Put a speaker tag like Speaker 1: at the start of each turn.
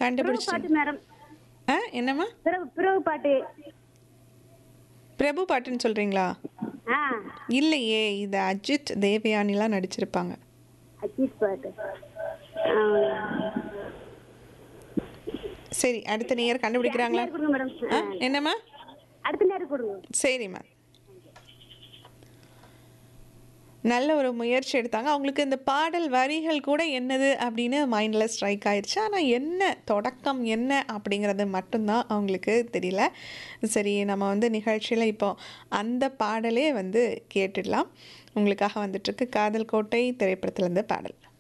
Speaker 1: கண்டுபிடிச்சு
Speaker 2: பாட்டு மேடம்
Speaker 1: ஆ என்னம்மா
Speaker 2: பிறகு பிறகு பாட்டு
Speaker 1: பிரபு பாட்டுன்னு சொல்கிறீங்களா
Speaker 2: ஆ
Speaker 1: இல்லையே இது அஜித் தேவயானிலாம் நடிச்சிருப்பாங்க
Speaker 2: அஜித் பாட்டு ஆ.
Speaker 1: சரி அடுத்த நேயர் கண்டுபிடிக்கிறாங்களா
Speaker 2: நேரம் கொடுங்க மேடம்
Speaker 1: ஆ
Speaker 2: ஆ.
Speaker 1: என்னம்மா
Speaker 2: அடுத்த நேரம் கொடுங்க
Speaker 1: சரிம்மா நல்ல ஒரு முயற்சி எடுத்தாங்க அவங்களுக்கு இந்த பாடல் வரிகள் கூட என்னது அப்படின்னு மைண்டில் ஸ்ட்ரைக் ஆயிடுச்சு ஆனால் என்ன தொடக்கம் என்ன அப்படிங்கிறது மட்டும்தான் அவங்களுக்கு தெரியல சரி நம்ம வந்து நிகழ்ச்சியில் இப்போ அந்த பாடலே வந்து கேட்டுடலாம் உங்களுக்காக வந்துட்டுருக்கு காதல் கோட்டை திரைப்படத்துலேருந்து பாடல்